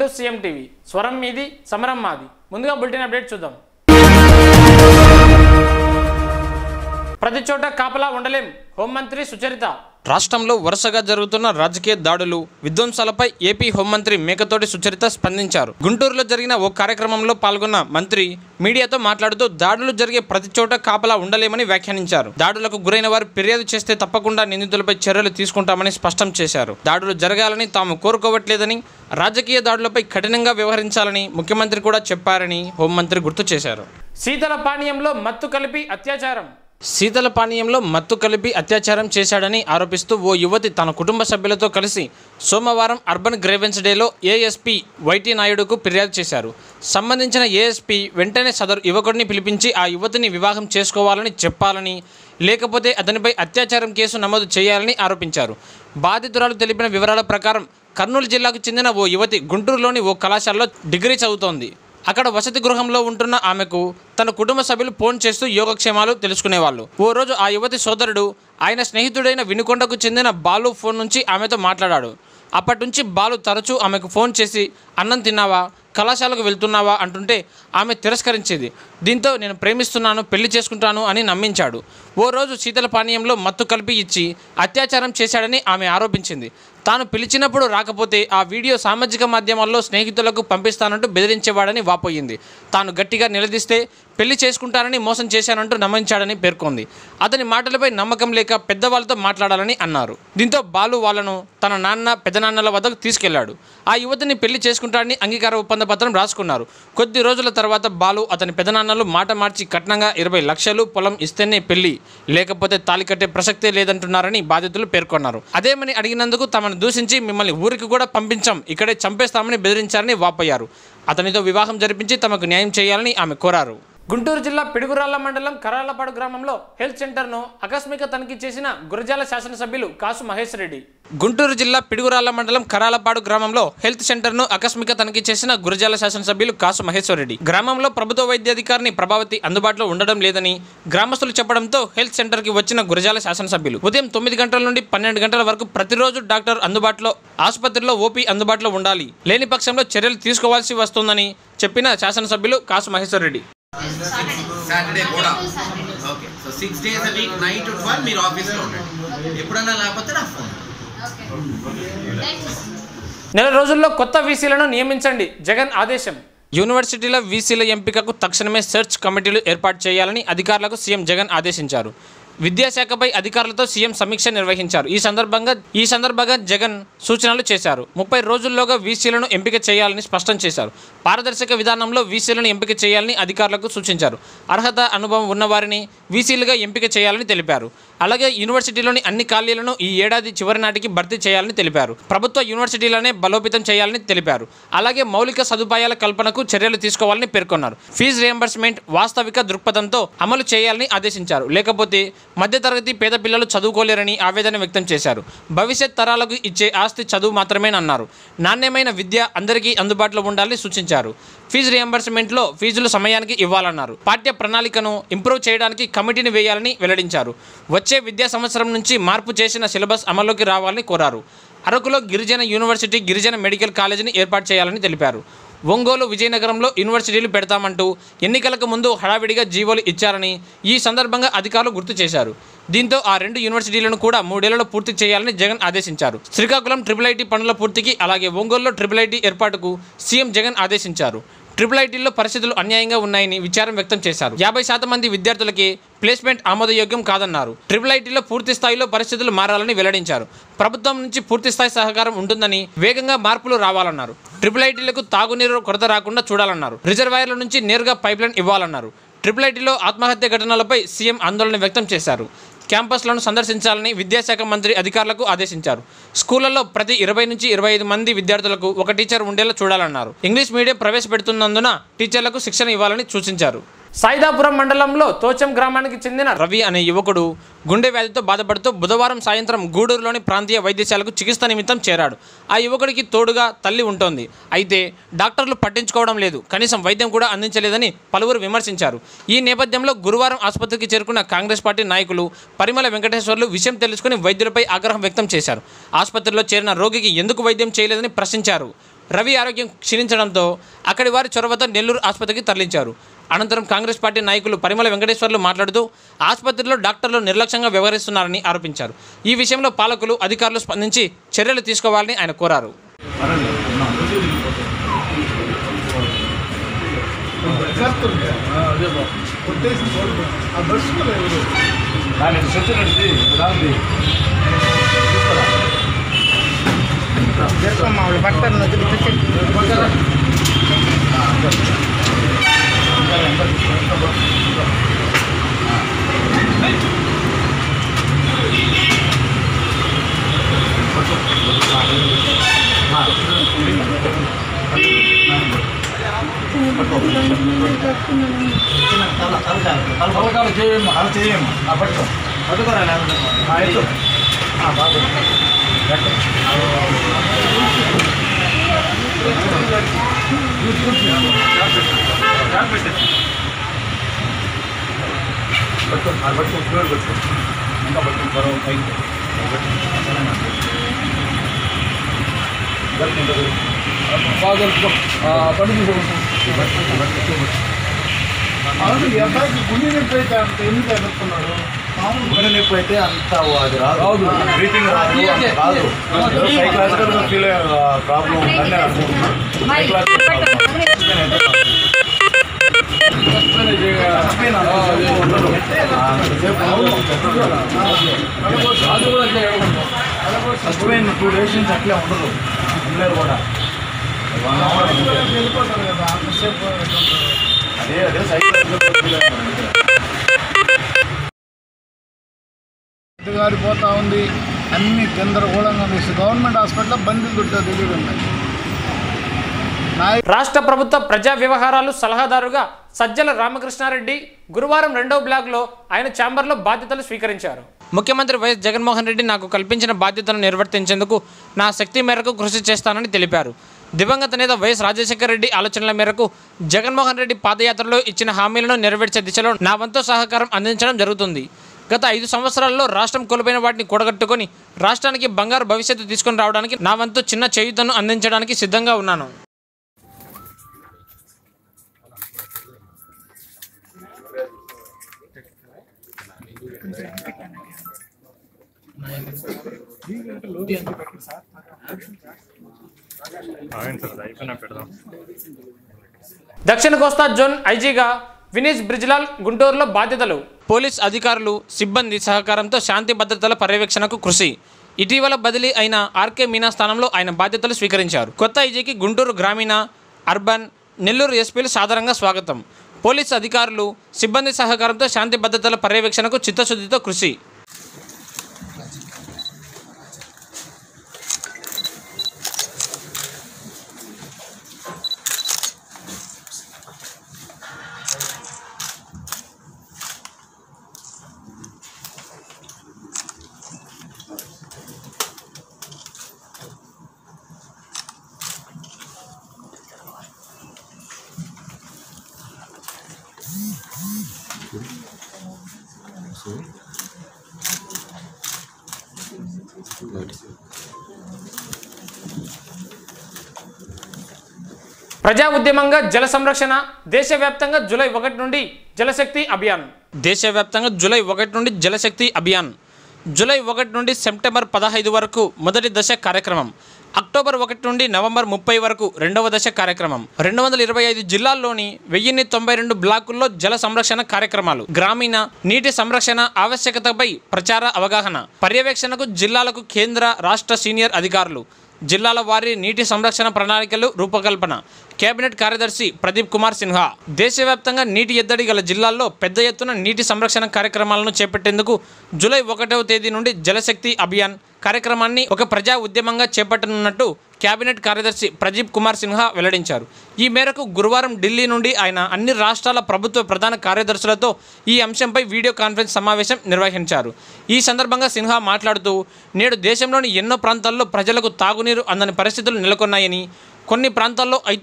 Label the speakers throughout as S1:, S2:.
S1: CM TV స్వరం మీది సమరం మాది ముందుగా బులెటిన్ అప్డేట్ చూద్దాం ప్రతి చోట కాపలా ఉండలేం హోంమంత్రి సుచరిత
S2: రాష్ట్రంలో వరుసగా జరుగుతున్న రాజకీయ దాడులు విధ్వంసాలపై ఏపీ హోంమంత్రి మేకతోటి సుచరిత స్పందించారు గుంటూరులో జరిగిన ఓ కార్యక్రమంలో పాల్గొన్న మంత్రి మీడియాతో మాట్లాడుతూ దాడులు జరిగే ప్రతి చోట కాపలా ఉండలేమని వ్యాఖ్యానించారు దాడులకు గురైన వారు ఫిర్యాదు చేస్తే తప్పకుండా నిందితులపై చర్యలు తీసుకుంటామని స్పష్టం చేశారు దాడులు జరగాలని తాము కోరుకోవట్లేదని రాజకీయ దాడులపై కఠినంగా వ్యవహరించాలని ముఖ్యమంత్రి కూడా చెప్పారని హోంమంత్రి గుర్తు చేశారు
S1: శీతల పానీయంలో మత్తు కలిపి అత్యాచారం
S2: శీతల పానీయంలో మత్తు కలిపి అత్యాచారం చేశాడని ఆరోపిస్తూ ఓ యువతి తన కుటుంబ సభ్యులతో కలిసి సోమవారం అర్బన్ గ్రేవెన్స్ డేలో ఏఎస్పీ వైటీ నాయుడుకు ఫిర్యాదు చేశారు సంబంధించిన ఏఎస్పీ వెంటనే సదరు యువకుడిని పిలిపించి ఆ యువతిని వివాహం చేసుకోవాలని చెప్పాలని లేకపోతే అతనిపై అత్యాచారం కేసు నమోదు చేయాలని ఆరోపించారు బాధితురాలు తెలిపిన వివరాల ప్రకారం కర్నూలు జిల్లాకు చెందిన ఓ యువతి గుంటూరులోని ఓ కళాశాలలో డిగ్రీ చదువుతోంది అక్కడ వసతి గృహంలో ఉంటున్న ఆమెకు తన కుటుంబ సభ్యులు ఫోన్ చేస్తూ యోగక్షేమాలు తెలుసుకునేవాళ్ళు ఓ రోజు ఆ యువతి సోదరుడు ఆయన స్నేహితుడైన వినుకొండకు చెందిన బాలు ఫోన్ నుంచి ఆమెతో మాట్లాడాడు అప్పటి నుంచి బాలు తరచూ ఆమెకు ఫోన్ చేసి అన్నం తిన్నావా కళాశాలకు వెళ్తున్నావా అంటుంటే ఆమె తిరస్కరించేది దీంతో నేను ప్రేమిస్తున్నాను పెళ్లి చేసుకుంటాను అని నమ్మించాడు ఓ రోజు శీతల పానీయంలో మత్తు కలిపి ఇచ్చి అత్యాచారం చేశాడని ఆమె ఆరోపించింది తాను పిలిచినప్పుడు రాకపోతే ఆ వీడియో సామాజిక మాధ్యమాల్లో స్నేహితులకు పంపిస్తానంటూ బెదిరించేవాడని వాపోయింది తాను గట్టిగా నిలదీస్తే పెళ్లి చేసుకుంటానని మోసం చేశానంటూ నమ్మించాడని పేర్కొంది అతని మాటలపై నమ్మకం లేక పెద్దవాళ్ళతో మాట్లాడాలని అన్నారు దీంతో బాలు వాళ్ళను తన నాన్న పెద్దనాన్నల వద్దకు తీసుకెళ్లాడు ఆ యువతిని పెళ్లి చేసుకుంటాడని అంగీకార ఒప్పంద పత్రం రాసుకున్నారు కొద్ది రోజుల తర్వాత బాలు అతని పెదనాన్నలు మాట మార్చి కట్నంగా ఇరవై లక్షలు పొలం ఇస్తేనే పెళ్లి లేకపోతే తాలి కట్టే ప్రసక్తే లేదంటున్నారని బాధితులు పేర్కొన్నారు అదేమని అడిగినందుకు తమను దూషించి మిమ్మల్ని ఊరికి కూడా పంపించాం ఇక్కడే చంపేస్తామని బెదిరించారని వాపోయారు అతనితో వివాహం జరిపించి తమకు న్యాయం చేయాలని ఆమె కోరారు
S1: గుంటూరు జిల్లా పిడుగురాళ్ల మండలం కరాలపాడు గ్రామంలో హెల్త్ సెంటర్ను ఆకస్మిక తనిఖీ చేసిన గురజాల శాసనసభ్యులు కాసు మహేష్ రెడ్డి
S2: గుంటూరు జిల్లా పిడుగురాళ్ల మండలం కరాలపాడు గ్రామంలో హెల్త్ సెంటర్ను ఆకస్మిక తనిఖీ చేసిన గురజాల శాసనసభ్యులు కాసు మహేశ్వరరెడ్డి గ్రామంలో ప్రభుత్వ వైద్యాధికారిని ప్రభావతి అందుబాటులో ఉండడం లేదని గ్రామస్తులు చెప్పడంతో హెల్త్ సెంటర్కి వచ్చిన గురజాల శాసనసభ్యులు ఉదయం తొమ్మిది గంటల నుండి పన్నెండు గంటల వరకు ప్రతిరోజు డాక్టర్ అందుబాటులో ఆసుపత్రిలో ఓపీ అందుబాటులో ఉండాలి లేని పక్షంలో చర్యలు తీసుకోవాల్సి వస్తుందని చెప్పిన శాసనసభ్యులు కాసు మహేశ్వరరెడ్డి
S3: సాటర్డే కూడా okay so six days a week nine to twelve మీరు ఆఫీస్లో ఉండండి ఎప్పుడన్నా లేకపోతే నా ఫోన్
S1: నెల రోజుల్లో కొత్త వీసీలను నియమించండి జగన్ ఆదేశం
S2: యూనివర్సిటీల వీసీల ఎంపికకు తక్షణమే సెర్చ్ కమిటీలు ఏర్పాటు చేయాలని అధికారులకు సీఎం జగన్ ఆదేశించారు విద్యాశాఖపై అధికారులతో సీఎం సమీక్ష నిర్వహించారు ఈ సందర్భంగా ఈ సందర్భంగా జగన్ సూచనలు చేశారు ముప్పై రోజుల్లోగా వీసీలను ఎంపిక చేయాలని స్పష్టం చేశారు పారదర్శక విధానంలో వీసీలను ఎంపిక చేయాలని అధికారులకు సూచించారు అర్హత అనుభవం ఉన్నవారిని వీసీలుగా ఎంపిక చేయాలని తెలిపారు అలాగే యూనివర్సిటీలోని అన్ని ఖాళీలను ఈ ఏడాది చివరి నాటికి భర్తీ చేయాలని తెలిపారు ప్రభుత్వ యూనివర్సిటీలనే బలోపేతం చేయాలని తెలిపారు అలాగే మౌలిక సదుపాయాల కల్పనకు చర్యలు తీసుకోవాలని పేర్కొన్నారు ఫీజు రియంబర్స్మెంట్ వాస్తవిక దృక్పథంతో అమలు చేయాలని ఆదేశించారు లేకపోతే మధ్యతరగతి పేద పిల్లలు చదువుకోలేరని ఆవేదన వ్యక్తం చేశారు భవిష్యత్ తరాలకు ఇచ్చే ఆస్తి చదువు మాత్రమేనన్నారు నాణ్యమైన విద్య అందరికీ అందుబాటులో ఉండాలని సూచించారు ఫీజు రియంబర్స్మెంట్లో ఫీజులు సమయానికి ఇవ్వాలన్నారు పాఠ్య ప్రణాళికను ఇంప్రూవ్ చేయడానికి కమిటీని వేయాలని వెల్లడించారు వచ్చే విద్యా సంవత్సరం నుంచి మార్పు చేసిన సిలబస్ అమల్లోకి రావాలని కోరారు అరకులో గిరిజన యూనివర్సిటీ గిరిజన మెడికల్ కాలేజీని ఏర్పాటు చేయాలని తెలిపారు ఒంగోలు విజయనగరంలో యూనివర్సిటీలు పెడతామంటూ ఎన్నికలకు ముందు హడావిడిగా జీవోలు ఇచ్చారని ఈ సందర్భంగా అధికారులు గుర్తు చేశారు దీంతో ఆ రెండు యూనివర్సిటీలను కూడా మూడేళ్లలో పూర్తి చేయాలని జగన్ ఆదేశించారు శ్రీకాకుళం ట్రిపుల్ ఐటీ పనుల పూర్తికి అలాగే ఒంగోలులో ట్రిపుల్ ఐటీ ఏర్పాటుకు సీఎం జగన్ ఆదేశించారు ట్రిపుల్ ఐటీల్లో పరిస్థితులు అన్యాయంగా ఉన్నాయని విచారం వ్యక్తం చేశారు యాభై శాతం మంది విద్యార్థులకి ప్లేస్మెంట్ ఆమోదయోగ్యం కాదన్నారు ట్రిపుల్ ఐటీలో పూర్తి స్థాయిలో పరిస్థితులు మారాలని వెల్లడించారు ప్రభుత్వం నుంచి పూర్తి స్థాయి సహకారం ఉంటుందని వేగంగా మార్పులు రావాలన్నారు ట్రిపుల్ ఐటీలకు తాగునీరు కొరత రాకుండా చూడాలన్నారు రిజర్వాయర్ల నుంచి నేరుగా పైప్లైన్ ఇవ్వాలన్నారు ట్రిపుల్ ఐటీలో ఆత్మహత్య ఘటనలపై సీఎం ఆందోళన వ్యక్తం చేశారు క్యాంపస్లను సందర్శించాలని విద్యాశాఖ మంత్రి అధికారులకు ఆదేశించారు స్కూళ్లలో ప్రతి ఇరవై నుంచి ఇరవై ఐదు మంది విద్యార్థులకు ఒక టీచర్ ఉండేలా చూడాలన్నారు ఇంగ్లీష్ మీడియం ప్రవేశపెడుతున్నందున టీచర్లకు శిక్షణ ఇవ్వాలని సూచించారు
S1: సాయిదాపురం మండలంలో తోచం గ్రామానికి చెందిన
S2: రవి అనే యువకుడు గుండె వ్యాధితో బాధపడుతూ బుధవారం సాయంత్రం గూడూరులోని ప్రాంతీయ వైద్యశాలకు చికిత్స నిమిత్తం చేరాడు ఆ యువకుడికి తోడుగా తల్లి ఉంటోంది అయితే డాక్టర్లు పట్టించుకోవడం లేదు కనీసం వైద్యం కూడా అందించలేదని పలువురు విమర్శించారు ఈ నేపథ్యంలో గురువారం ఆసుపత్రికి చేరుకున్న కాంగ్రెస్ పార్టీ నాయకులు పరిమళ వెంకటేశ్వర్లు విషయం తెలుసుకుని వైద్యులపై ఆగ్రహం వ్యక్తం చేశారు ఆసుపత్రిలో చేరిన రోగికి ఎందుకు వైద్యం చేయలేదని ప్రశ్నించారు రవి ఆరోగ్యం క్షీణించడంతో అక్కడి వారి చొరవతో నెల్లూరు ఆసుపత్రికి తరలించారు అనంతరం కాంగ్రెస్ పార్టీ నాయకులు పరిమళ వెంకటేశ్వర్లు మాట్లాడుతూ ఆసుపత్రిలో డాక్టర్లు నిర్లక్ష్యంగా వ్యవహరిస్తున్నారని ఆరోపించారు ఈ విషయంలో పాలకులు అధికారులు స్పందించి చర్యలు తీసుకోవాలని ఆయన కోరారు
S4: తలకాలు చేయము అలా చేయము ఆ పట్టుకో పట్టుకోరా ఆ, ఎత్తు ఆ, బాబు ఎత్తు. పట్టుకో అది పట్టుకో ఫ్లోర్ పట్టుకో ఇంకా పట్టుకో బరువు పైకి పట్టుకో. జరుపుకుంటూ పోయి. బాగా జరుపుకో ఆ, బండి తీసుకో
S5: అవును ఈ అబ్బాయికి గుండె నొప్పి అయితే అంత ఎందుకు ఎదుర్కొన్నాడు మామూలు
S4: గుండె నొప్పి అయితే అంత అది రాదు
S5: రాదు.
S4: బ్రీతింగ్ రాదు అంత రాదు సైకలాజికల్ గా ఫీల్ ప్రాబ్లం ఉందని నేను అనుకుంటున్నా Psychological problem. Sustain అంతసేపు ఉండదు. అంతసేపు ఉండదు. సస్పెయిన్ టూ డేస్ నుంచి అట్లే ఉండదు ఉండలేరు కూడా వన్ అవర్
S5: వెళ్ళిపోతారు కదా అంతసేపు ఎట్లుంటారు?
S4: అదే అదే సైకలాజికల్ ఫీల్
S5: గారిపోతా ఉంది అన్ని గందరగోళంగా ఉంది గవర్నమెంట్ హాస్పిటల్లో బందీలు దుట్టా తెలియదు ఉన్నాయి నాయ
S1: రాష్ట్ర ప్రభుత్వ ప్రజా వ్యవహారాలు సలహాదారుగా సజ్జల రామకృష్ణారెడ్డి గురువారం రెండవ బ్లాక్లో ఆయన ఛాంబర్లో బాధ్యతలు స్వీకరించారు
S2: ముఖ్యమంత్రి వైఎస్ జగన్మోహన్ రెడ్డి నాకు కల్పించిన బాధ్యతను నిర్వర్తించేందుకు నా శక్తి మేరకు కృషి చేస్తానని తెలిపారు దివంగత నేత వైఎస్ రాజశేఖర రెడ్డి ఆలోచనల మేరకు జగన్మోహన్ రెడ్డి పాదయాత్రలో ఇచ్చిన హామీలను నెరవేర్చే దిశలో నా వంతు సహకారం అందించడం జరుగుతుంది గత ఐదు సంవత్సరాల్లో రాష్ట్రం కోల్పోయిన వాటిని కూడగట్టుకొని రాష్ట్రానికి బంగారు భవిష్యత్తు తీసుకొని రావడానికి నా వంతు చిన్న చేయుతను అందించడానికి సిద్ధంగా ఉన్నాను
S1: దక్షిణ కోస్తా జోన్ ఐజీగా వినీష్ బ్రిజ్లాల్ గుంటూరులో బాధ్యతలు
S2: పోలీస్ అధికారులు సిబ్బంది సహకారంతో శాంతి భద్రతల పర్యవేక్షణకు కృషి ఇటీవల బదిలీ అయిన ఆర్కే మీనా స్థానంలో ఆయన బాధ్యతలు స్వీకరించారు కొత్త ఐజీకి గుంటూరు గ్రామీణ అర్బన్ నెల్లూరు ఎస్పీలు సాధారణంగా స్వాగతం పోలీస్ అధికారులు సిబ్బంది సహకారంతో శాంతి భద్రతల పర్యవేక్షణకు చిత్తశుద్ధితో కృషి
S1: ప్రజా ఉద్యమంగా జల సంరక్షణ దేశవ్యాప్తంగా జూలై ఒకటి నుండి జలశక్తి అభియాన్
S2: దేశవ్యాప్తంగా జూలై ఒకటి నుండి జలశక్తి అభియాన్ జూలై ఒకటి నుండి సెప్టెంబర్ పదహైదు వరకు మొదటి దశ కార్యక్రమం అక్టోబర్ ఒకటి నుండి నవంబర్ ముప్పై వరకు రెండవ దశ కార్యక్రమం రెండు వందల ఇరవై ఐదు జిల్లాల్లోని వెయ్యిన్ని తొంభై రెండు బ్లాకుల్లో జల సంరక్షణ కార్యక్రమాలు గ్రామీణ నీటి సంరక్షణ ఆవశ్యకతపై ప్రచార అవగాహన పర్యవేక్షణకు జిల్లాలకు కేంద్ర రాష్ట్ర సీనియర్ అధికారులు జిల్లాల వారి నీటి సంరక్షణ ప్రణాళికలు రూపకల్పన కేబినెట్ కార్యదర్శి ప్రదీప్ కుమార్ సిన్హా దేశవ్యాప్తంగా నీటి ఎద్దడి గల జిల్లాల్లో పెద్ద ఎత్తున నీటి సంరక్షణ కార్యక్రమాలను చేపట్టేందుకు జూలై ఒకటవ తేదీ నుండి జలశక్తి అభియాన్ కార్యక్రమాన్ని ఒక ప్రజా ఉద్యమంగా చేపట్టనున్నట్టు కేబినెట్ కార్యదర్శి ప్రదీప్ కుమార్ సిన్హా వెల్లడించారు ఈ మేరకు గురువారం ఢిల్లీ నుండి ఆయన అన్ని రాష్ట్రాల ప్రభుత్వ ప్రధాన కార్యదర్శులతో ఈ అంశంపై వీడియో కాన్ఫరెన్స్ సమావేశం నిర్వహించారు ఈ సందర్భంగా సిన్హా మాట్లాడుతూ నేడు దేశంలోని ఎన్నో ప్రాంతాల్లో ప్రజలకు తాగునీరు అందని పరిస్థితులు నెలకొన్నాయని కొన్ని ప్రాంతాల్లో అయితే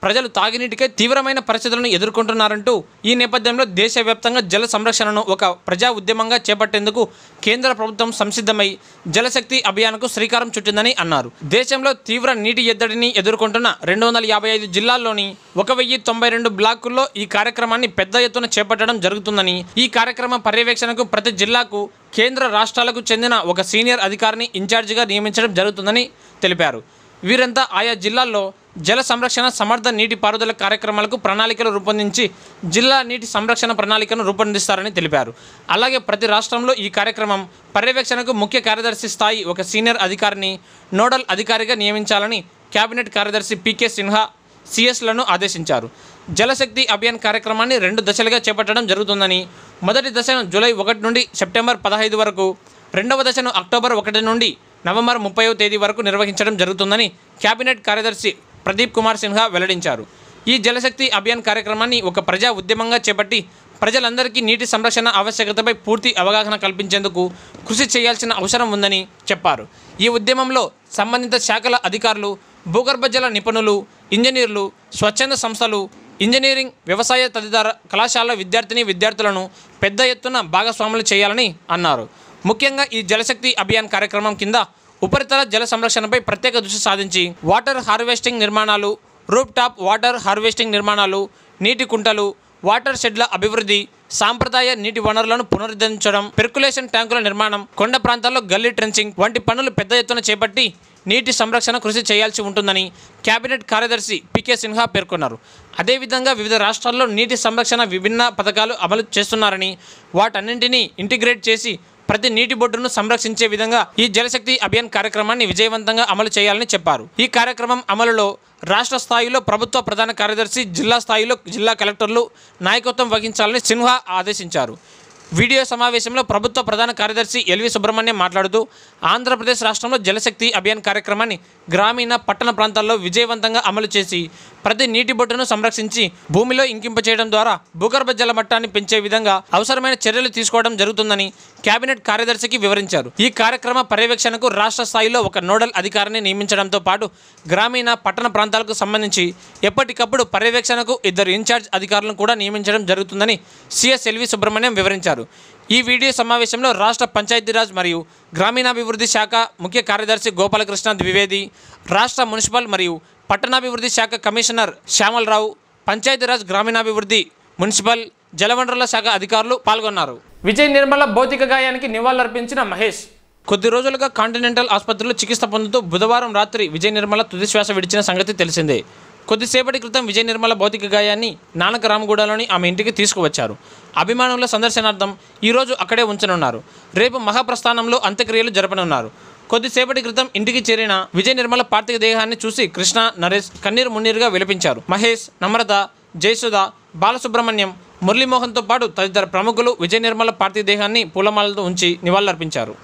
S2: ప్రజలు తాగునీటికై తీవ్రమైన పరిస్థితులను ఎదుర్కొంటున్నారంటూ ఈ నేపథ్యంలో దేశవ్యాప్తంగా జల సంరక్షణను ఒక ప్రజా ఉద్యమంగా చేపట్టేందుకు కేంద్ర ప్రభుత్వం సంసిద్ధమై జలశక్తి అభియాన్కు శ్రీకారం చుట్టిందని అన్నారు దేశంలో తీవ్ర నీటి ఎద్దడిని ఎదుర్కొంటున్న రెండు వందల యాభై ఐదు జిల్లాల్లోని ఒక వెయ్యి తొంభై రెండు బ్లాకుల్లో ఈ కార్యక్రమాన్ని పెద్ద ఎత్తున చేపట్టడం జరుగుతుందని ఈ కార్యక్రమ పర్యవేక్షణకు ప్రతి జిల్లాకు కేంద్ర రాష్ట్రాలకు చెందిన ఒక సీనియర్ అధికారిని ఇన్ఛార్జిగా నియమించడం జరుగుతుందని తెలిపారు వీరంతా ఆయా జిల్లాల్లో జల సంరక్షణ సమర్థ నీటి పారుదల కార్యక్రమాలకు ప్రణాళికలు రూపొందించి జిల్లా నీటి సంరక్షణ ప్రణాళికను రూపొందిస్తారని తెలిపారు అలాగే ప్రతి రాష్ట్రంలో ఈ కార్యక్రమం పర్యవేక్షణకు ముఖ్య కార్యదర్శి స్థాయి ఒక సీనియర్ అధికారిని నోడల్ అధికారిగా నియమించాలని కేబినెట్ కార్యదర్శి పీకే సిన్హా సిఎస్లను ఆదేశించారు జలశక్తి అభియాన్ కార్యక్రమాన్ని రెండు దశలుగా చేపట్టడం జరుగుతుందని మొదటి దశను జూలై ఒకటి నుండి సెప్టెంబర్ పదహైదు వరకు రెండవ దశను అక్టోబర్ ఒకటి నుండి నవంబర్ ముప్పైవ తేదీ వరకు నిర్వహించడం జరుగుతుందని కేబినెట్ కార్యదర్శి ప్రదీప్ కుమార్ సిన్హా వెల్లడించారు ఈ జలశక్తి అభియాన్ కార్యక్రమాన్ని ఒక ప్రజా ఉద్యమంగా చేపట్టి ప్రజలందరికీ నీటి సంరక్షణ ఆవశ్యకతపై పూర్తి అవగాహన కల్పించేందుకు కృషి చేయాల్సిన అవసరం ఉందని చెప్పారు ఈ ఉద్యమంలో సంబంధిత శాఖల అధికారులు భూగర్భ జల నిపుణులు ఇంజనీర్లు స్వచ్ఛంద సంస్థలు ఇంజనీరింగ్ వ్యవసాయ తదితర కళాశాల విద్యార్థిని విద్యార్థులను పెద్ద ఎత్తున భాగస్వాములు చేయాలని అన్నారు ముఖ్యంగా ఈ జలశక్తి అభియాన్ కార్యక్రమం కింద ఉపరితల జల సంరక్షణపై ప్రత్యేక దృష్టి సాధించి వాటర్ హార్వెస్టింగ్ నిర్మాణాలు రూప్ టాప్ వాటర్ హార్వెస్టింగ్ నిర్మాణాలు నీటి కుంటలు వాటర్ షెడ్ల అభివృద్ధి సాంప్రదాయ నీటి వనరులను పునరుద్ధరించడం పెర్కులేషన్ ట్యాంకుల నిర్మాణం కొండ ప్రాంతాల్లో గల్లీ ట్రెంచింగ్ వంటి పనులు పెద్ద ఎత్తున చేపట్టి నీటి సంరక్షణ కృషి చేయాల్సి ఉంటుందని కేబినెట్ కార్యదర్శి పికే సిన్హా పేర్కొన్నారు అదేవిధంగా వివిధ రాష్ట్రాల్లో నీటి సంరక్షణ విభిన్న పథకాలు అమలు చేస్తున్నారని వాటన్నింటినీ ఇంటిగ్రేట్ చేసి ప్రతి నీటి బొడ్డును సంరక్షించే విధంగా ఈ జలశక్తి అభియాన్ కార్యక్రమాన్ని విజయవంతంగా అమలు చేయాలని చెప్పారు ఈ కార్యక్రమం అమలులో రాష్ట్ర స్థాయిలో ప్రభుత్వ ప్రధాన కార్యదర్శి జిల్లా స్థాయిలో జిల్లా కలెక్టర్లు నాయకత్వం వహించాలని సిన్హా ఆదేశించారు వీడియో సమావేశంలో ప్రభుత్వ ప్రధాన కార్యదర్శి ఎల్వి సుబ్రహ్మణ్యం మాట్లాడుతూ ఆంధ్రప్రదేశ్ రాష్ట్రంలో జలశక్తి అభియాన్ కార్యక్రమాన్ని గ్రామీణ పట్టణ ప్రాంతాల్లో విజయవంతంగా అమలు చేసి ప్రతి నీటి బొట్టును సంరక్షించి భూమిలో ఇంకింపచేయడం ద్వారా భూగర్భ జల మట్టాన్ని పెంచే విధంగా అవసరమైన చర్యలు తీసుకోవడం జరుగుతుందని కేబినెట్ కార్యదర్శికి వివరించారు ఈ కార్యక్రమ పర్యవేక్షణకు రాష్ట్ర స్థాయిలో ఒక నోడల్ అధికారిని నియమించడంతో పాటు గ్రామీణ పట్టణ ప్రాంతాలకు సంబంధించి ఎప్పటికప్పుడు పర్యవేక్షణకు ఇద్దరు ఇన్ఛార్జ్ అధికారులను కూడా నియమించడం జరుగుతుందని సిఎస్ ఎల్వి సుబ్రహ్మణ్యం వివరించారు ఈ వీడియో సమావేశంలో రాష్ట్ర పంచాయతీరాజ్ మరియు గ్రామీణాభివృద్ధి శాఖ ముఖ్య కార్యదర్శి గోపాలకృష్ణ ద్వివేది రాష్ట్ర మున్సిపల్ మరియు పట్టణాభివృద్ధి శాఖ కమిషనర్ శ్యామలరావు పంచాయతీరాజ్ గ్రామీణాభివృద్ధి మున్సిపల్ జలవనరుల శాఖ అధికారులు పాల్గొన్నారు
S1: విజయ్ నిర్మల భౌతిక గాయానికి నివాళులర్పించిన మహేష్
S2: కొద్ది రోజులుగా కాంటినెంటల్ ఆసుపత్రిలో చికిత్స పొందుతూ బుధవారం రాత్రి విజయ్ నిర్మల తుది శ్వాస విడిచిన సంగతి తెలిసిందే కొద్దిసేపటి క్రితం విజయ్ నిర్మల భౌతిక గాయాన్ని నానక రామగూడలోని ఆమె ఇంటికి తీసుకువచ్చారు అభిమానుల సందర్శనార్థం ఈరోజు అక్కడే ఉంచనున్నారు రేపు మహాప్రస్థానంలో అంత్యక్రియలు జరపనున్నారు కొద్దిసేపటి క్రితం ఇంటికి చేరిన విజయ్ నిర్మల పార్థిక దేహాన్ని చూసి కృష్ణ నరేష్ కన్నీరు మున్నీరుగా విలపించారు మహేష్ నమ్రత జయసుధ బాలసుబ్రహ్మణ్యం మురళీమోహన్తో పాటు తదితర ప్రముఖులు విజయ్ నిర్మల పార్థివ దేహాన్ని పూలమాలతో ఉంచి నివాళులర్పించారు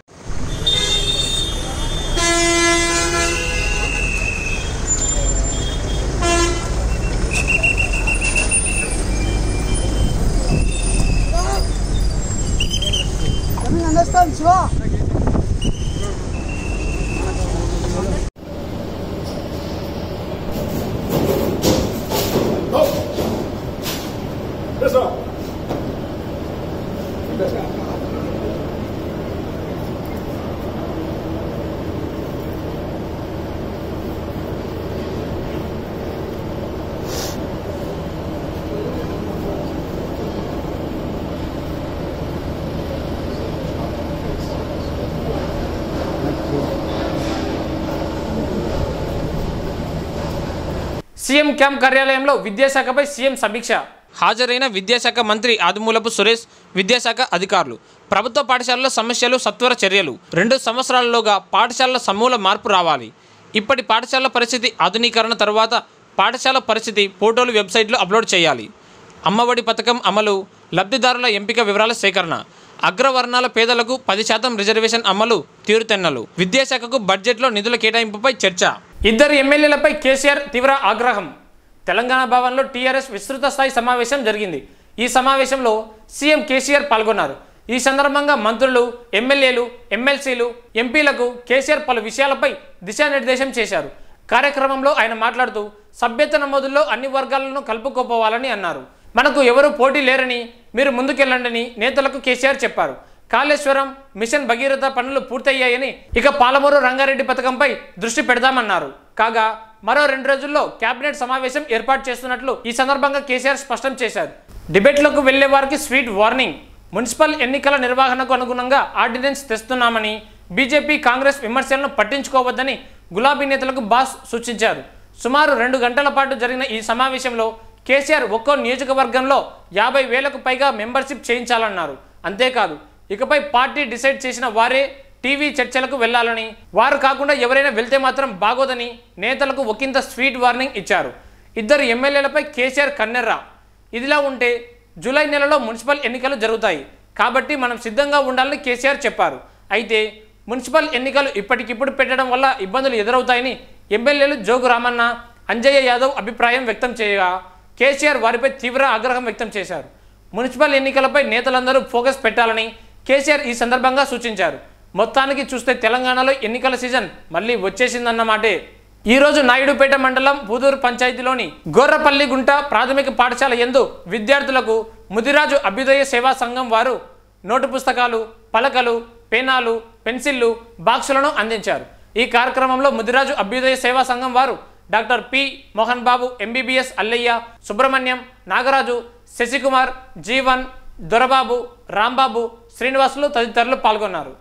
S1: సీఎం క్యాంప్ కార్యాలయంలో విద్యాశాఖపై సీఎం సమీక్ష
S2: హాజరైన విద్యాశాఖ మంత్రి ఆదిమూలపు సురేష్ విద్యాశాఖ అధికారులు ప్రభుత్వ పాఠశాలల్లో సమస్యలు సత్వర చర్యలు రెండు సంవత్సరాలలోగా పాఠశాలల సమూల మార్పు రావాలి ఇప్పటి పాఠశాల పరిస్థితి ఆధునీకరణ తర్వాత పాఠశాల పరిస్థితి ఫోటోలు వెబ్సైట్లో అప్లోడ్ చేయాలి అమ్మఒడి పథకం అమలు లబ్ధిదారుల ఎంపిక వివరాల సేకరణ అగ్రవర్ణాల పేదలకు పది శాతం రిజర్వేషన్ అమలు తీరుతెన్నలు విద్యాశాఖకు బడ్జెట్లో నిధుల కేటాయింపుపై చర్చ
S1: ఇద్దరు ఎమ్మెల్యేలపై కేసీఆర్ తీవ్ర ఆగ్రహం తెలంగాణ భవన్లో టీఆర్ఎస్ విస్తృత స్థాయి సమావేశం జరిగింది ఈ సమావేశంలో సీఎం కేసీఆర్ పాల్గొన్నారు ఈ సందర్భంగా మంత్రులు ఎమ్మెల్యేలు ఎమ్మెల్సీలు ఎంపీలకు కేసీఆర్ పలు విషయాలపై దిశానిర్దేశం చేశారు కార్యక్రమంలో ఆయన మాట్లాడుతూ సభ్యత నమోదుల్లో అన్ని వర్గాలను కలుపుకోపోవాలని అన్నారు మనకు ఎవరు పోటీ లేరని మీరు ముందుకెళ్ళండని నేతలకు కేసీఆర్ చెప్పారు కాళేశ్వరం మిషన్ భగీరథ పనులు పూర్తయ్యాయని ఇక పాలమూరు రంగారెడ్డి పథకంపై దృష్టి పెడదామన్నారు కాగా మరో రెండు రోజుల్లో కేబినెట్ సమావేశం ఏర్పాటు చేస్తున్నట్లు ఈ సందర్భంగా కేసీఆర్ స్పష్టం చేశారు డిబేట్లకు వెళ్లే వారికి స్వీట్ వార్నింగ్ మున్సిపల్ ఎన్నికల నిర్వహణకు అనుగుణంగా ఆర్డినెన్స్ తెస్తున్నామని బీజేపీ కాంగ్రెస్ విమర్శలను పట్టించుకోవద్దని గులాబీ నేతలకు బాస్ సూచించారు సుమారు రెండు గంటల పాటు జరిగిన ఈ సమావేశంలో కేసీఆర్ ఒక్కో నియోజకవర్గంలో యాభై వేలకు పైగా మెంబర్షిప్ చేయించాలన్నారు అంతేకాదు ఇకపై పార్టీ డిసైడ్ చేసిన వారే టీవీ చర్చలకు వెళ్లాలని వారు కాకుండా ఎవరైనా వెళ్తే మాత్రం బాగోదని నేతలకు ఒకంత స్వీట్ వార్నింగ్ ఇచ్చారు ఇద్దరు ఎమ్మెల్యేలపై కేసీఆర్ కన్నెర్రా ఇదిలా ఉంటే జూలై నెలలో మున్సిపల్ ఎన్నికలు జరుగుతాయి కాబట్టి మనం సిద్ధంగా ఉండాలని కేసీఆర్ చెప్పారు అయితే మున్సిపల్ ఎన్నికలు ఇప్పటికిప్పుడు పెట్టడం వల్ల ఇబ్బందులు ఎదురవుతాయని ఎమ్మెల్యేలు జోగు రామన్న అంజయ్య యాదవ్ అభిప్రాయం వ్యక్తం చేయగా కేసీఆర్ వారిపై తీవ్ర ఆగ్రహం వ్యక్తం చేశారు మున్సిపల్ ఎన్నికలపై నేతలందరూ ఫోకస్ పెట్టాలని కేసీఆర్ ఈ సందర్భంగా సూచించారు మొత్తానికి చూస్తే తెలంగాణలో ఎన్నికల సీజన్ మళ్ళీ వచ్చేసిందన్నమాటే ఈ రోజు నాయుడుపేట మండలం పూదూరు పంచాయతీలోని గోర్రపల్లిగుంట ప్రాథమిక పాఠశాల ఎందు విద్యార్థులకు ముదిరాజు అభ్యుదయ సేవా సంఘం వారు నోటు పుస్తకాలు పలకలు పేనాలు పెన్సిళ్లు బాక్సులను అందించారు ఈ కార్యక్రమంలో ముదిరాజు అభ్యుదయ సేవా సంఘం వారు doctor P Mohan Babu MBBS Allayya Subrahmanyam Nagaraju Sasikumar Jeevan Dorababu Rambabu Srinivasulu తదితరులు పాల్గొన్నారు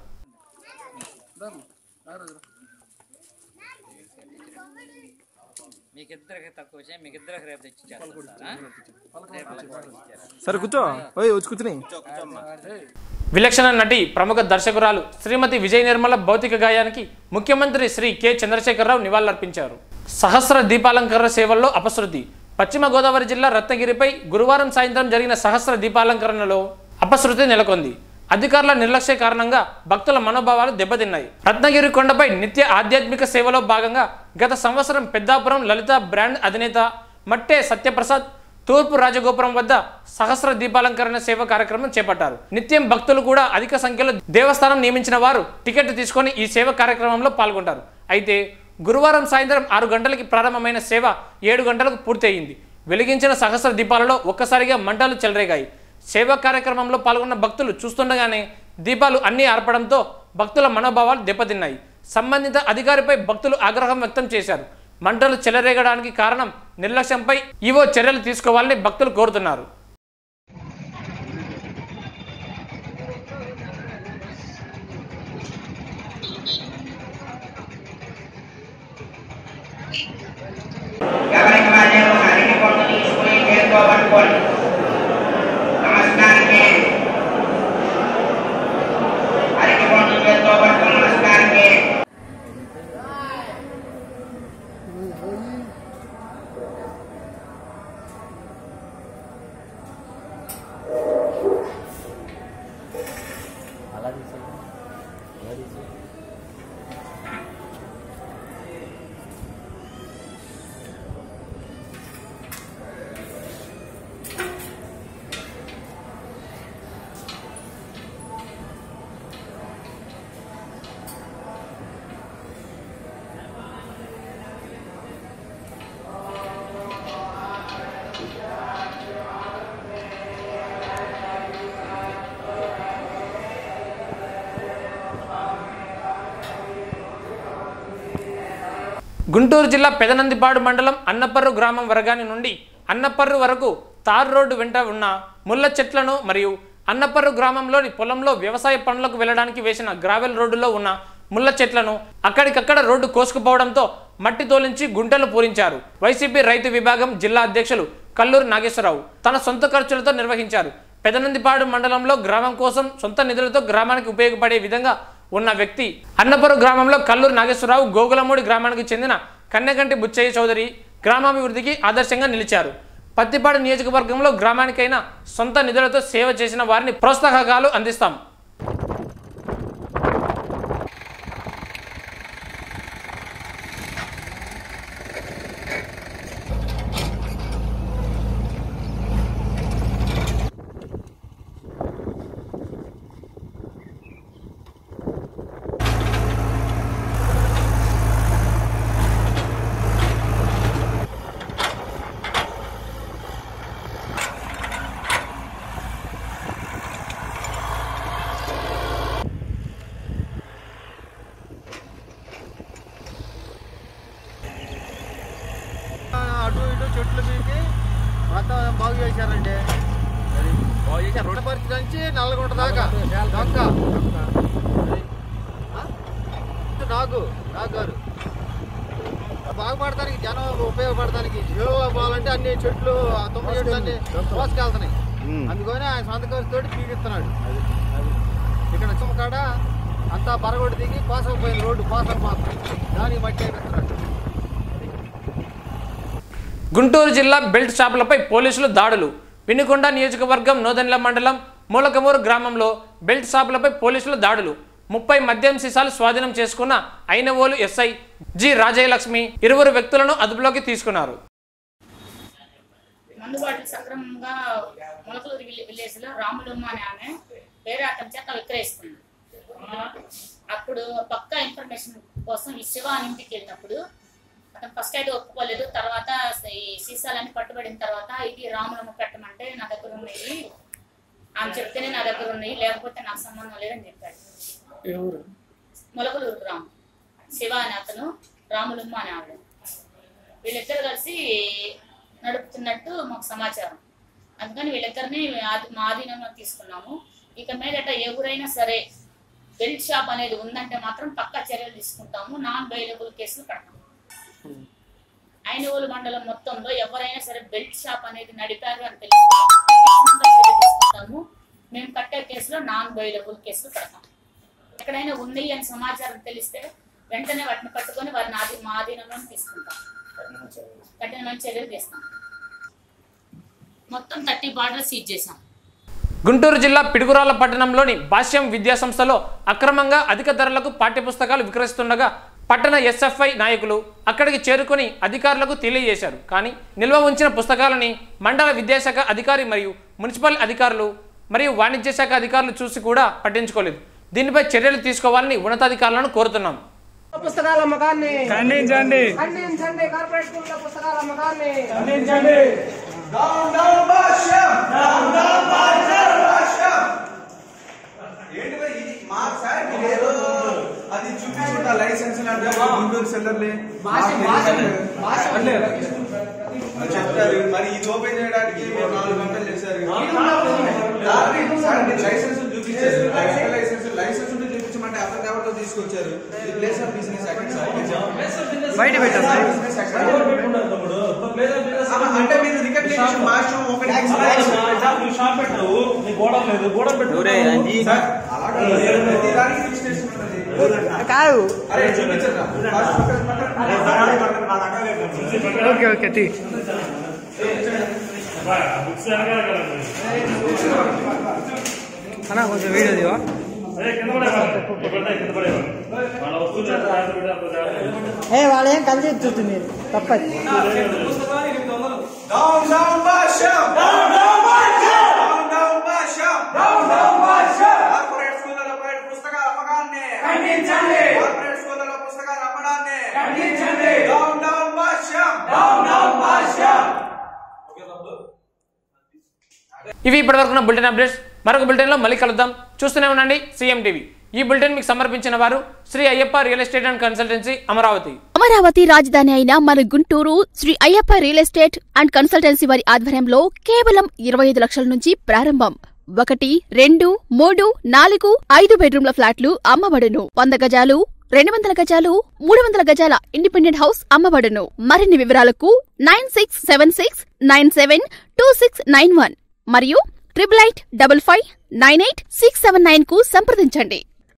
S6: మీకిద్దరికి తక్కువ విషయం మీకిద్దరికి రేపు తెచ్చి ఇచ్చేస్తాను సార్, ఆ?
S7: సరే కూర్చో ఓయ్ వచ్చి కూర్చుని
S1: విలక్షణ నటి ప్రముఖ దర్శకురాలు శ్రీమతి విజయ నిర్మల భౌతిక గాయానికి ముఖ్యమంత్రి శ్రీ కె చంద్రశేఖరరావు నివాళులర్పించారు సహస్ర దీపాలంకరణ సేవల్లో అపశృతి పశ్చిమ గోదావరి జిల్లా రత్నగిరిపై గురువారం సాయంత్రం జరిగిన సహస్ర దీపాలంకరణలో అపశృతి నెలకొంది అధికారుల నిర్లక్ష్య కారణంగా భక్తుల మనోభావాలు దెబ్బతిన్నాయి రత్నగిరి కొండపై నిత్య ఆధ్యాత్మిక సేవలో భాగంగా గత సంవత్సరం పెద్దాపురం లలిత బ్రాండ్ అధినేత మట్టే సత్యప్రసాద్ తూర్పు రాజగోపురం వద్ద సహస్ర దీపాలంకరణ సేవ కార్యక్రమం చేపట్టారు నిత్యం భక్తులు కూడా అధిక సంఖ్యలో దేవస్థానం నియమించిన వారు టికెట్ తీసుకొని ఈ సేవ కార్యక్రమంలో పాల్గొంటారు అయితే గురువారం సాయంత్రం ఆరు గంటలకి ప్రారంభమైన సేవ ఏడు గంటలకు పూర్తయింది వెలిగించిన సహస్ర దీపాలలో ఒక్కసారిగా మంటలు చెలరేగాయి సేవా కార్యక్రమంలో పాల్గొన్న భక్తులు చూస్తుండగానే దీపాలు అన్నీ ఆర్పడంతో భక్తుల మనోభావాలు దెబ్బతిన్నాయి సంబంధిత అధికారిపై భక్తులు ఆగ్రహం వ్యక్తం చేశారు మంటలు చెలరేగడానికి కారణం నిర్లక్ష్యంపై ఈవో చర్యలు తీసుకోవాలని భక్తులు కోరుతున్నారు
S8: ఎవరికి వాళ్ళే ఒక అరటి పండు తీసుకుని చేతితో పట్టుకోండి నమస్కారం చేయండి అరటి పండు చేతితో పట్టుకుని నమస్కారం చేయండి
S1: గుంటూరు జిల్లా పెదనందిపాడు మండలం అన్నపర్రు గ్రామం వరగాని నుండి అన్నపర్రు వరకు తార్ రోడ్డు వెంట ఉన్న ముళ్ళ చెట్లను మరియు అన్నపర్రు గ్రామంలోని పొలంలో వ్యవసాయ పనులకు వెళ్ళడానికి వేసిన గ్రావెల్ రోడ్డులో ఉన్న ముళ్ళ చెట్లను అక్కడికక్కడ రోడ్డు కోసుకుపోవడంతో మట్టి తోలించి గుంటలు పూరించారు వైసీపీ రైతు విభాగం జిల్లా అధ్యక్షులు కల్లూరు నాగేశ్వరరావు తన సొంత ఖర్చులతో నిర్వహించారు పెదనందిపాడు మండలంలో గ్రామం కోసం సొంత నిధులతో గ్రామానికి ఉపయోగపడే విధంగా ఉన్న వ్యక్తి అన్నపురం గ్రామంలో కల్లూరు నాగేశ్వరరావు గోగులమూడి గ్రామానికి చెందిన కన్నెగంటి బుచ్చయ్య చౌదరి గ్రామాభివృద్ధికి ఆదర్శంగా నిలిచారు పత్తిపాడు నియోజకవర్గంలో గ్రామానికైనా సొంత నిధులతో సేవ చేసిన వారిని ప్రోత్సాహకాలు అందిస్తాం
S5: చెట్లు పీకి మొత్తం బాగు చేశారండి బాగు చేశారు రుణపరిచి నుంచి నల్లగుంట దాకా డొంక ఆ? ఇది నాగు నాగు గారు బాగుపడటానికి జనం ఉపయోగపడటానికి జీవో పోవాలంటే అన్ని చెట్లు ఆ తుమ్మ చెట్లు అన్ని మోసుకెళ్తున్నాయి అందుకని ఆయన సొంత ఖర్చుతోటి పీకిస్తున్నాడు ఇక్కడ చుమ్మ కాడ అంతా బరగొడి దిగి కోసకపోయింది రోడ్డు కోసం మాత్రం దానికి మట్టి వేపిస్తున్నాడు
S1: గుంటూరు జిల్లా బెల్ట్ షాపులపై పోలీసులు దాడులు వినుకొండ నియోజకవర్గం నోదెండ్ల మండలం మూలకమూరు గ్రామంలో బెల్ట్ షాపులపై పోలీసులు దాడులు ముప్పై మద్యం సీసాలు స్వాధీనం చేసుకున్న ఐనవోలు ఎస్ఐ జి రాజయలక్ష్మి ఇరువురు వ్యక్తులను అదుపులోకి తీసుకున్నారు
S7: మందు బాటిల్ సక్రమంగా మొలకలూరు విలే- విలేజ్ లో రాములమ్మ అనే ఆమె వేరే అతని చేత విక్రయిస్తుంది అప్పుడు పక్కా ఇన్ఫర్మేషన్ కోసం ఈ శివ అని ఇంటికి వెళ్ళినప్పుడు అతను ఫస్ట్ అయితే ఒప్పుకోలేదు తర్వాత ఈ సీసాలన్నీ పట్టుబడిన తర్వాత ఇది రాములమ్మ పెట్టమంటే నా దగ్గర ఉన్నాయి ఆమె చెప్తేనే నా దగ్గర ఉన్నాయి లేకపోతే నాకు సంబంధం లేదని చెప్పాడు మొలకలూరు గ్రామం శివ అని అతను రాములమ్మ అని ఆవిడ వీళ్ళిద్దరు కలిసి నడుపుతున్నట్టు మాకు సమాచారం అందుకని వీళ్ళిద్దరిని ఆది- మా ఆధీనంలో తీసుకున్నాము ఇక మీదట ఎవరైనా సరే బెల్ట్ షాప్ అనేది ఉందంటే మాత్రం పక్కా చర్యలు తీసుకుంటాము నాన్ బెయిలబుల్ కేసులు పెడతాం ఐనవోలు మండలం మొత్తంలో ఎవరైనా సరే బెల్ట్ షాప్ అనేది నడిపారు అని తెలిస్తే ఖచ్చితంగా చర్య తీసుకుంటాము మేము కట్టే కేసులో నాన్ బెయిలబుల్ కేసులు పెడతాం ఎక్కడైనా ఉన్నాయి అని సమాచారం తెలిస్తే వెంటనే వాటిని పట్టుకొని వారిని ఆది మా ఆధీనంలో తీసుకుంటాం కఠినమైన చర్యలు చేస్తాం మొత్తం థర్టీ బార్డర్ సీజ్ చేశాం
S1: గుంటూరు జిల్లా పిడుగురాల పట్టణంలోని భాష్యం విద్యా సంస్థలో అక్రమంగా అధిక ధరలకు పాఠ్యపుస్తకాలు విక్రయిస్తుండగా పట్టణ ఎస్ఎఫ్ఐ నాయకులు అక్కడికి చేరుకొని అధికారులకు తెలియజేశారు కానీ నిల్వ ఉంచిన పుస్తకాలని మండల విద్యాశాఖ అధికారి మరియు మున్సిపల్ అధికారులు మరియు వాణిజ్య శాఖ అధికారులు చూసి కూడా పట్టించుకోలేదు దీనిపై చర్యలు తీసుకోవాలని ఉన్నతాధికారులను కోరుతున్నాం
S9: పుస్తకాల అమ్మకాన్ని
S4: ఖండించండి
S9: ఖండించండి కార్పొరేట్ స్కూళ్ళ పుస్తకాల అమ్మకాన్ని
S4: ఖండించండి
S10: అది చూపించుకుంటా లైసెన్స్ అంటే గుంటూరు సెల్లర్లే అది చెప్తారు మరి ఇది ఓపెన్ చేయడానికి మీరు నాలుగు గంటలు చేశారు లైసెన్స్ చూపించారు లైసెన్స్ లైసెన్స్ ఉంటే చూపించమంటే అతను ఎవరితో తీసుకొచ్చారు ఇది ప్లేస్ ఆఫ్ బిజినెస్
S4: బయట పెట్టారు
S10: అంటే మీరు రికగ్నిషన్ మార్చడం ఒకటి
S4: షాప్ పెట్టావు నీ గోడం లేదు గోడం పెట్టు
S10: సార్, అలా కాదు. ప్రతి దానికి రిజిస్ట్రేషన్ ఉంటుంది.
S9: కాదు
S10: అరే చూపించరా
S9: ఓకే ఓకే తీ అన్న కొంచెం వీడియో దివా ఏ వాళ్ళు ఏం కలిసి ఇచ్చుతుంది మీరు తప్పదు
S10: Down, down, Basham! Down, down, Basham! Down, down, Basham! Down, down, Basham! Corporate స్కూళ్ళలో ప్రైవేట్ పుస్తకాల అమ్మకాన్ని ఖండించండి కార్పొరేట్ స్కూళ్ళలో పుస్తకాల అమ్మడాన్ని ఖండించండి down down Bhashyam down down Bhashyam
S1: ఇవి ఇప్పటివరకు ఉన్న బులెటిన్ అప్డేట్స్ మరొక బులెటిన్లో మళ్ళీ కలుద్దాం చూస్తూనే ఉండండి సీఎం టీవీ ఈ బులెటిన్ మీకు సమర్పించిన వారు Shri Ayyappa real estate and consultancy Amaravati
S11: Amaravati రాజధాని అయిన మన Guntur Shri Ayyappa real estate and consultancy వారి ఆధ్వర్యంలో కేవలం ఇరవై ఐదు లక్షల నుంచి ప్రారంభం ఒకటి రెండు మూడు నాలుగు ఐదు బెడ్రూమ్ల ఫ్లాట్లు అమ్మబడును వంద గజాలు రెండు వందల గజాలు మూడు వందల గజాల ఇండిపెండెంట్ హౌస్ అమ్మబడును మరిన్ని వివరాలకు nine six seven six nine seven two six nine one మరియు triple eight double five nine eight six seven nine కు సంప్రదించండి